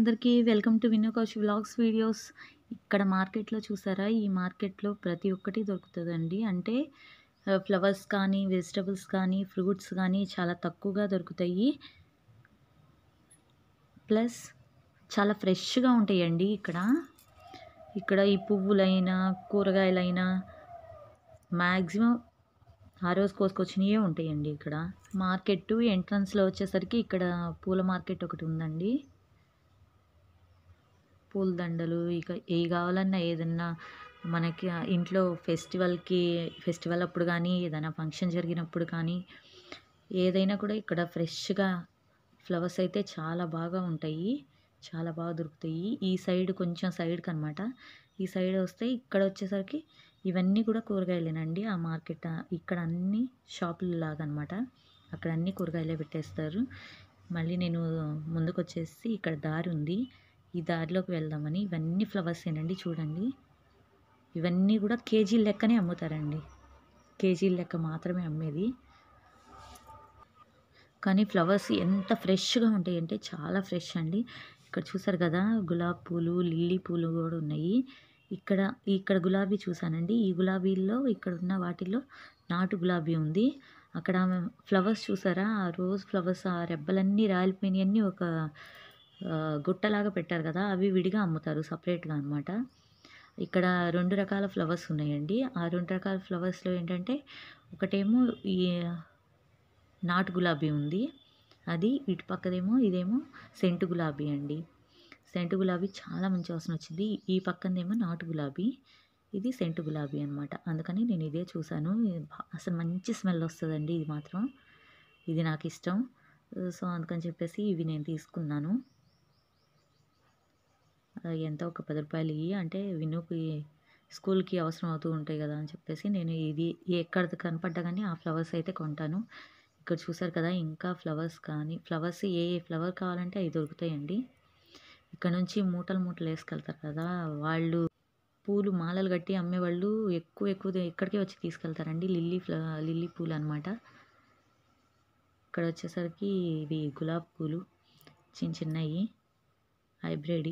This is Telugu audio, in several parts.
అందరికీ welcome to Vinokaushi vlogs videos ఇక్కడ మార్కెట్లో చూసారా ఈ మార్కెట్లో ప్రతి ఒక్కటి దొరుకుతుందండి అంటే ఫ్లవర్స్ కానీ వెజిటబుల్స్ కానీ ఫ్రూట్స్ కానీ చాలా తక్కువగా దొరుకుతాయి ప్లస్ చాలా ఫ్రెష్గా ఉంటాయండి ఇక్కడ ఇక్కడ ఈ పువ్వులైనా కూరగాయలైనా మ్యాక్సిమం ఆ రోజు కోసుకొచ్చినవే ఉంటాయండి ఇక్కడ మార్కెట్ ఎంట్రన్స్లో వచ్చేసరికి ఇక్కడ పూల మార్కెట్ ఒకటి ఉందండి పూల దండలు ఇక ఏ కావాలన్నా ఏదన్నా మనకి ఇంట్లో ఫెస్టివల్కి ఫెస్టివల్ అప్పుడు కానీ ఏదైనా ఫంక్షన్ జరిగినప్పుడు కానీ ఏదైనా కూడా ఇక్కడ ఫ్రెష్గా ఫ్లవర్స్ అయితే చాలా బాగా ఉంటాయి చాలా బాగా దొరుకుతాయి ఈ సైడ్ కొంచెం సైడ్కి అనమాట ఈ సైడ్ వస్తే ఇక్కడ వచ్చేసరికి ఇవన్నీ కూడా కూరగాయలేనండి ఆ మార్కెట్ ఇక్కడ అన్ని షాపులు లాగా అనమాట అక్కడ అన్ని కూరగాయలే పెట్టేస్తారు మళ్ళీ నేను ముందుకు వచ్చేసి ఇక్కడ దారి ఉంది ఈ దారిలోకి వెళ్దామని ఇవన్నీ ఫ్లవర్స్ ఏనండి చూడండి ఇవన్నీ కూడా కేజీ లెక్కనే అమ్ముతారండి కేజీ లెక్క మాత్రమే అమ్మేది కానీ ఫ్లవర్స్ ఎంత ఫ్రెష్గా ఉంటాయి అంటే చాలా ఫ్రెష్ అండి ఇక్కడ చూసారు కదా గులాబీ పూలు లిల్లీ పూలు కూడా ఉన్నాయి ఇక్కడ ఇక్కడ గులాబీ చూసానండి ఈ గులాబీల్లో ఇక్కడ ఉన్న వాటిల్లో నాటు గులాబీ ఉంది అక్కడ ఫ్లవర్స్ చూసారా ఆ రోజ్ ఫ్లవర్స్ ఆ రెబ్బలన్నీ రాలిపోయినవన్నీ ఒక గుట్టలాగా పెట్టారు కదా అవి విడిగా అమ్ముతారు సపరేట్గా అనమాట ఇక్కడ రెండు రకాల ఫ్లవర్స్ ఉన్నాయండి ఆ రెండు రకాల ఫ్లవర్స్లో ఏంటంటే ఒకటేమో ఈ నాటు గులాబీ ఉంది అది ఇటు పక్కదేమో ఇదేమో సెంటు గులాబీ అండి సెంటు గులాబీ చాలా మంచి వాసన వచ్చింది ఈ పక్కనేమో నాటు గులాబీ ఇది సెంటు గులాబీ అనమాట అందుకని నేను ఇదే చూశాను అసలు మంచి స్మెల్ వస్తుందండి ఇది మాత్రం ఇది నాకు ఇష్టం సో అందుకని చెప్పేసి ఇవి నేను తీసుకున్నాను ఎంత ఒక పది రూపాయలు ఇవి అంటే వినుకి స్కూల్కి అవసరం అవుతూ ఉంటాయి కదా అని చెప్పేసి నేను ఇది ఎక్కడ కనపడ్డా కానీ ఆ ఫ్లవర్స్ అయితే కొంటాను ఇక్కడ చూసారు కదా ఇంకా ఫ్లవర్స్ కానీ ఫ్లవర్స్ ఏ ఏ ఫ్లవర్ కావాలంటే అవి దొరుకుతాయండి ఇక్కడ నుంచి మూటలు మూటలు వేసుకెళ్తారు కదా వాళ్ళు పూలు మాలలు కట్టి అమ్మేవాళ్ళు ఎక్కువ ఎక్కువ ఇక్కడికే వచ్చి తీసుకెళ్తారండి లిల్లీ ఫ్ల లిల్లీ పూలు అనమాట ఇక్కడ వచ్చేసరికి ఇవి గులాబీ పూలు చిన్న చిన్నవి హైబ్రిడ్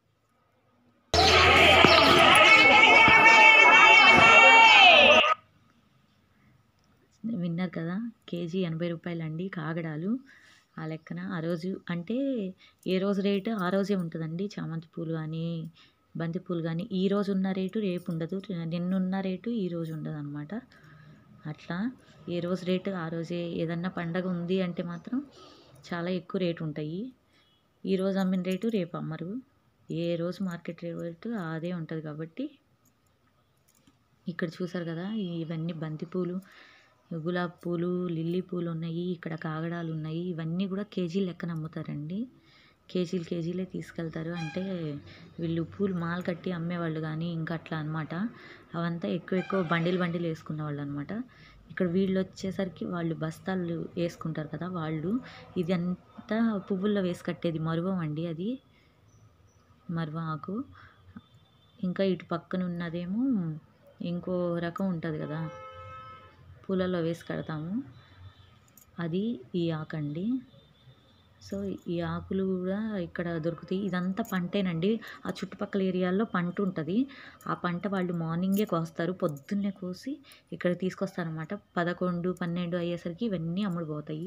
విన్నారు కదా కేజీ ఎనభై రూపాయలండి కాగడాలు ఆ లెక్కన ఆ రోజు అంటే ఏ రోజు రేటు ఆ రోజే ఉంటుందండి చామంతి పూలు కానీ బంతి పూలు కానీ ఈ రోజు ఉన్న రేటు రేపు ఉండదు నిన్నున్న రేటు ఈ రోజు ఉండదు అనమాట అట్లా ఏ రోజు రేటు ఆ రోజే ఏదన్నా పండగ ఉంది అంటే మాత్రం చాలా ఎక్కువ రేటు ఉంటాయి ఈ రోజు అమ్మిన రేటు రేపు అమ్మరు ఏ రోజు మార్కెట్ రేటు అదే ఉంటుంది కాబట్టి ఇక్కడ చూసారు కదా ఇవన్నీ బంతి పూలు గులాబీ పూలు లిల్లీ పూలు ఉన్నాయి ఇక్కడ కాగడాలు ఉన్నాయి ఇవన్నీ కూడా కేజీ లెక్కన అమ్ముతారండి కేజీలు కేజీలే తీసుకెళ్తారు అంటే వీళ్ళు పూలు మాల కట్టి అమ్మేవాళ్ళు కానీ ఇంకా అట్లా అనమాట అవంతా ఎక్కువ ఎక్కువ బండిలు బండిలు వేసుకున్న వాళ్ళు అనమాట ఇక్కడ వీళ్ళు వచ్చేసరికి వాళ్ళు బస్తాలు వేసుకుంటారు కదా వాళ్ళు ఇదంతా పువ్వుల్లో వేసి కట్టేది మరువం అండి అది మరువ ఆకు ఇంకా ఇటు పక్కన ఉన్నదేమో ఇంకో రకం ఉంటుంది కదా పూలలో వేసి కడతాము అది ఈ ఆకండి సో ఈ ఆకులు కూడా ఇక్కడ దొరుకుతాయి ఇదంతా పంటేనండి ఆ చుట్టుపక్కల ఏరియాల్లో పంట ఉంటుంది ఆ పంట వాళ్ళు మార్నింగే కోస్తారు పొద్దున్నే కోసి ఇక్కడ తీసుకొస్తారనమాట పదకొండు పన్నెండు అయ్యేసరికి ఇవన్నీ అమ్ముడుపోతాయి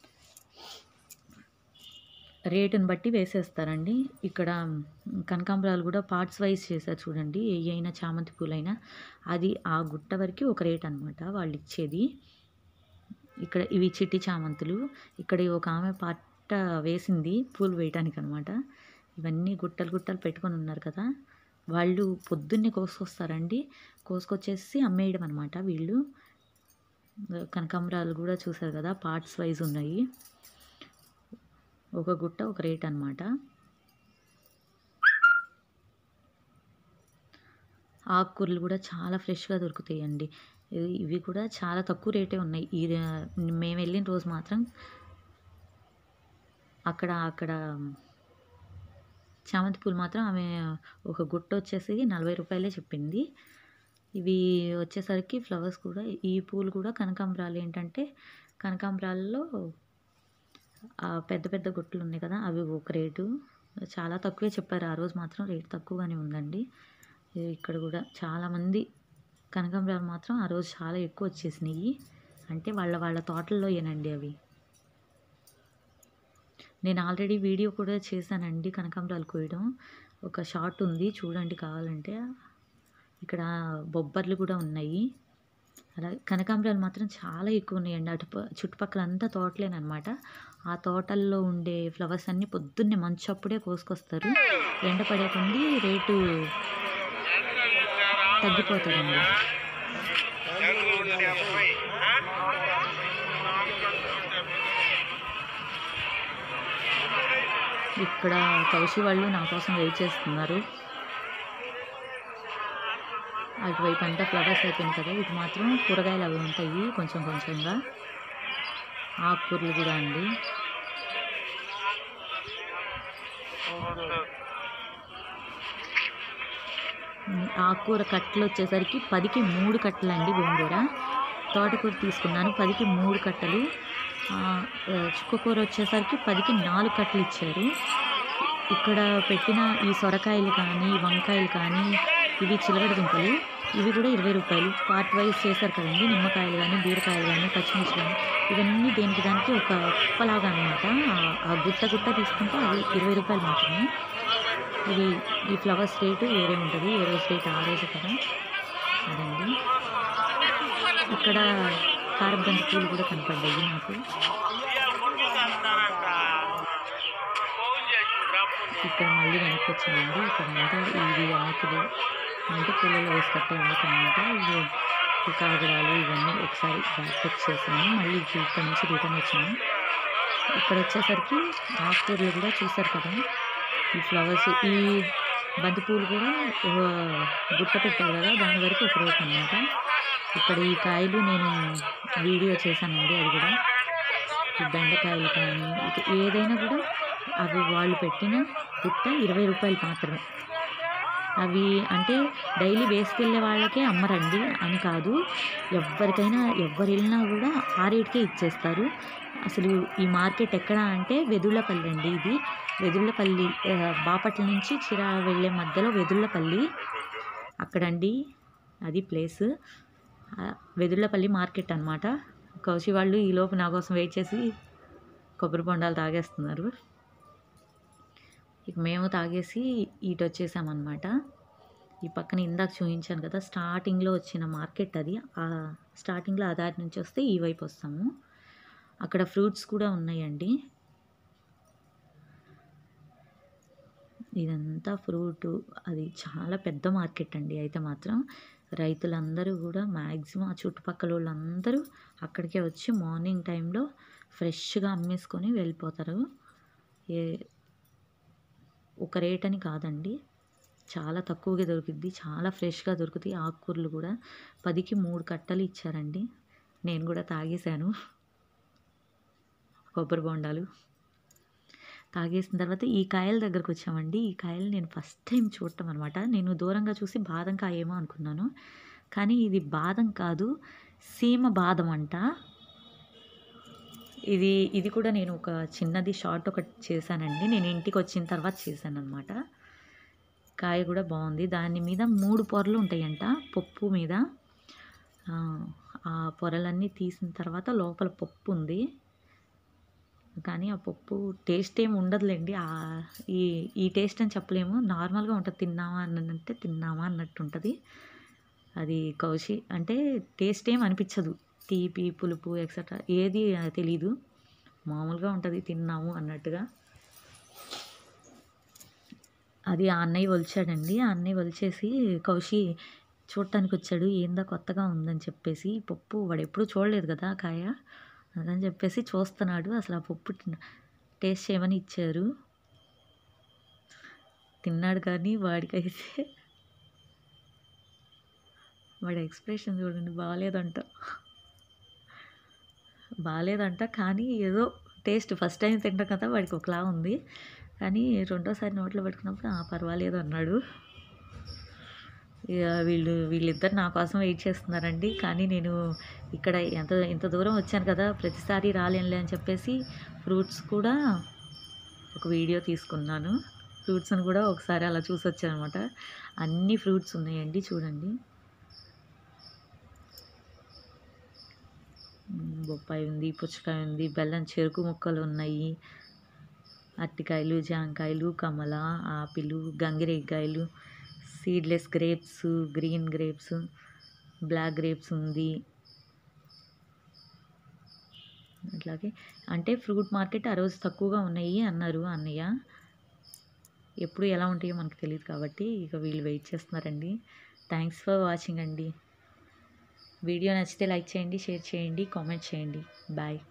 రేటుని బట్టి వేసేస్తారండి ఇక్కడ కనకాంబరాలు కూడా పార్ట్స్ వైజ్ చేశారు చూడండి ఏ అయినా చామంతి పూలైనా అది ఆ గుట్ట వరకు ఒక రేట్ అనమాట వాళ్ళు ఇచ్చేది ఇక్కడ ఇవి చిట్టి చామంతులు ఇక్కడ ఒక ఆమె పట్ట వేసింది పూలు వేయటానికి అనమాట ఇవన్నీ గుట్టలు గుట్టలు పెట్టుకొని ఉన్నారు కదా వాళ్ళు పొద్దున్నే కోసుకొస్తారండి కోసుకొచ్చేసి అమ్మేయడం అనమాట వీళ్ళు కనకాంబరాలు కూడా చూసారు కదా పార్ట్స్ వైజ్ ఉన్నాయి ఒక గుట్ట ఒక రేట్ అనమాట ఆకుకూరలు కూడా చాలా ఫ్రెష్గా దొరుకుతాయండి ఇవి కూడా చాలా తక్కువ రేటే ఉన్నాయి ఈ మేము వెళ్ళిన రోజు మాత్రం అక్కడ అక్కడ చామంతి పూలు మాత్రం ఆమె ఒక గుట్ట వచ్చేసి నలభై రూపాయలే చెప్పింది ఇవి వచ్చేసరికి ఫ్లవర్స్ కూడా ఈ పూలు కూడా కనకాంబరాలు ఏంటంటే కనకాంబరాల్లో ఆ పెద్ద పెద్ద గుట్టలు ఉన్నాయి కదా అవి ఒక రేటు చాలా తక్కువే చెప్పారు ఆ రోజు మాత్రం రేట్ తక్కువగానే ఉందండి ఇ- ఇక్కడ కూడా చాలామంది కనకాంబరాలు మాత్రం ఆ రోజు చాలా ఎక్కువ వచ్చేసినాయి అంటే వాళ్ళ వాళ్ళ తోటల్లో ఏనండి అవి నేను ఆల్రెడీ వీడియో కూడా చేశానండి కనకాంబరాలు కోయడం ఒక షార్ట్ ఉంది చూడండి కావాలంటే ఇక్కడ బొబ్బర్లు కూడా ఉన్నాయి అలా కనకాంబరాలు మాత్రం చాలా ఎక్కువ ఉన్నాయండి అటు ప- చుట్టుపక్కల అంతా తోటలేనమాట ఆ తోటల్లో ఉండే ఫ్లవర్స్ అన్నీ పొద్దున్నే మంచు అప్పుడే కోసుకొస్తారు ఎండ పడేకుండి రేటు తగ్గిపోతుందండి ఇక్కడ కౌశి వాళ్ళు నా కోసం వెయిట్ చేస్తున్నారు అటువైపు అంతా ఫ్లవర్స్ అయిపోయింది కదా ఇటు మాత్రం కూరగాయలు అవి ఉంటాయి కొంచెం కొంచెంగా ఆకుకూరలు కూడా అండి ఉమ్, ఆకుకూర కట్టలు వచ్చేసరికి పదికి మూడు కట్టలు అండి గోంగూర తోటకూర తీసుకున్నాను పదికి మూడు కట్టలు ఆ, ఆ, చుక్కకూర వచ్చేసరికి పదికి నాలుగు కట్టలు ఇచ్చారు ఇక్కడ పెట్టిన ఈ సొరకాయలు కానీ వంకాయలు కానీ ఇవి చిలగడ దుంపలు ఇవి కూడా ఇరవై రూపాయలు పార్ట్ వైజ్ చేశారు కదండి నిమ్మకాయలు కానీ బీరకాయలు కానీ పచ్చిమిర్చి కానీ ఇవన్నీ దేనికి దానికి ఒక కుప్పలాగా అనమాట ఆ గుట్ట గుట్ట తీసుకుంటే అవి ఇరవై రూపాయలు మాత్రమే ఇది ఈ ఫ్లవర్స్ రేటు వేరే ఉంటుంది ఏ రోజు రేటు ఆ రోజు కదా అదండి ఇక్కడ కారబంతి పూలు కూడా కనపడ్డాయి నాకు ఇక్కడ మళ్ళీ వెనక్కి వచ్చిందండి ఇక్కడ అంతా ఇది ఆకులు అంటే పూలలో వేసి కట్టే ఆకు అనమాట ఇది ఈ కాగడాలు ఇవన్నీ ఒకసారి బ్యాక్ చెక్ చేశాను మళ్ళీ ఇక్కడ నుంచి రిటర్న్ వచ్చాను ఇక్కడ వచ్చేసరికి ఆకుకూరలు కూడా చూసారు కదా ఈ ఫ్లవర్స్ ఈ బంతిపూలు కూడా ఒక గుట్ట పెట్టారు కదా దాని వరకు ఒక రేట్ అనమాట ఇక్కడ ఈ కాయలు నేను వీడియో చేశానండి అది కూడా ఈ బెండకాయలు కానీ ఇక ఏదైనా కూడా అవి వాళ్ళు పెట్టిన గుట్ట ఇరవై రూపాయలు మాత్రమే అవి అంటే డైలీ వేసుకెళ్ళే వాళ్ళకే అమ్మరండి అని కాదు ఎవరికైనా ఎవరు వెళ్ళినా కూడా ఆ రేటుకే ఇచ్చేస్తారు అసలు ఈ మార్కెట్ ఎక్కడ అంటే వెదుళ్ళపల్లి అండి ఇది వెదుళ్ళపల్లి ఆ, బాపట్ల నుంచి చిరా వెళ్ళే మధ్యలో వెదుళ్ళపల్లి అక్కడండి అది ప్లేస్ ఆ, వెదుళ్ళపల్లి మార్కెట్ అనమాట కౌశి వాళ్ళు ఈలోపు నా కోసం వెయిట్ చేసి కొబ్బరి బొండాలు తాగేస్తున్నారు ఇక మేము తాగేసి ఇటు వచ్చేసామన్నమాట ఈ పక్కన ఇందాక చూపించాను కదా స్టార్టింగ్లో వచ్చిన మార్కెట్ అది ఆ స్టార్టింగ్లో ఆ దారి నుంచి వస్తే ఈ వైపు వస్తాము అక్కడ ఫ్రూట్స్ కూడా ఉన్నాయండి ఇదంతా ఫ్రూట్ అది చాలా పెద్ద మార్కెట్ అండి అయితే మాత్రం రైతులందరూ కూడా మ్యాక్సిమం ఆ చుట్టుపక్కల వాళ్ళందరూ అక్కడికే వచ్చి మార్నింగ్ టైంలో ఫ్రెష్గా అమ్మేసుకొని వెళ్ళిపోతారు ఏ ఒక రేట్ అని కాదండి చాలా తక్కువగా దొరికిద్ది చాలా ఫ్రెష్గా దొరుకుతాయి ఆకుకూరలు కూడా పదికి మూడు కట్టలు ఇచ్చారండి నేను కూడా తాగేశాను కొబ్బరి బొండాలు తాగేసిన తర్వాత ఈ కాయల దగ్గరకు వచ్చామండి ఈ కాయలు నేను ఫస్ట్ టైం చూడటం అనమాట నేను దూరంగా చూసి బాదం కాయేమో అనుకున్నాను కానీ ఇది బాదం కాదు సీమ బాదం అంట ఇది ఇది కూడా నేను ఒక చిన్నది షార్ట్ ఒకటి చేశానండి నేను ఇంటికి వచ్చిన తర్వాత చేశాను అనమాట కాయ కూడా బాగుంది దాని మీద మూడు పొరలు ఉంటాయంట పప్పు మీద ఆ, ఆ పొరలన్నీ తీసిన తర్వాత లోపల పప్పు ఉంది కానీ ఆ పప్పు టేస్ట్ ఏమి ఉండదులేండి ఆ ఈ ఈ టేస్ట్ అని చెప్పలేము నార్మల్గా ఉంటుంది తిన్నామా అని అంటే తిన్నామా అన్నట్టు ఉంటుంది అది కౌశి అంటే టేస్ట్ ఏం అనిపించదు తీపి పులుపు ఎక్సెట్రా ఏది తెలీదు మామూలుగా ఉంటుంది తిన్నాము అన్నట్టుగా అది ఆ అన్నయ్య ఒలిచాడండి ఆ అన్నయ్య ఒలిచేసి కౌశి చూడటానికి వచ్చాడు ఏందా కొత్తగా ఉందని చెప్పేసి ఈ పప్పు వాడు ఎప్పుడు చూడలేదు కదా ఆ కాయ అదని చెప్పేసి చూస్తున్నాడు అసలు ఆ పప్పు టేస్ట్ చేయమని ఇచ్చారు తిన్నాడు కానీ వాడికైతే వాడి ఎక్స్ప్రెషన్ చూడండి బాగాలేదంట బాగాలేదంట కానీ ఏదో టేస్ట్ ఫస్ట్ టైం తింటాం కదా వాడికి ఒకలా ఉంది కానీ రెండోసారి నోట్లో పెట్టుకున్నప్పుడు "ఆ, పర్వాలేదు అన్నాడు ఇక వీళ్ళు వీళ్ళిద్దరు నా కోసం వెయిట్ చేస్తున్నారండి కానీ నేను ఇక్కడ ఎంత ఇంత దూరం వచ్చాను కదా ప్రతిసారి రాలేనులే అని చెప్పేసి ఫ్రూట్స్ కూడా ఒక వీడియో తీసుకున్నాను ఫ్రూట్స్ని కూడా ఒకసారి అలా చూసి వచ్చానమాట అన్ని ఫ్రూట్స్ ఉన్నాయండి చూడండి మ్, బొప్పాయి ఉంది పుచ్చకాయ ఉంది బెల్లం చెరుకు ముక్కలు ఉన్నాయి అరటికాయలు జాంకాయలు కమల ఆపిల్ గంగిరేకాయలు seedless grapes green grapes black grapes ఉంది అట్లాగే అంటే ఫ్రూట్ మార్కెట్ ఆ రోజు తక్కువగా ఉన్నాయి అన్నారు అన్నయ్య ఎప్పుడు ఎలా ఉంటాయో మనకు తెలియదు కాబట్టి ఇక వీళ్ళు వెయిట్ చేస్తున్నారండి థ్యాంక్స్ ఫర్ వాచింగ్ అండి వీడియో నచ్చితే లైక్ చేయండి షేర్ చేయండి కామెంట్ చేయండి బాయ్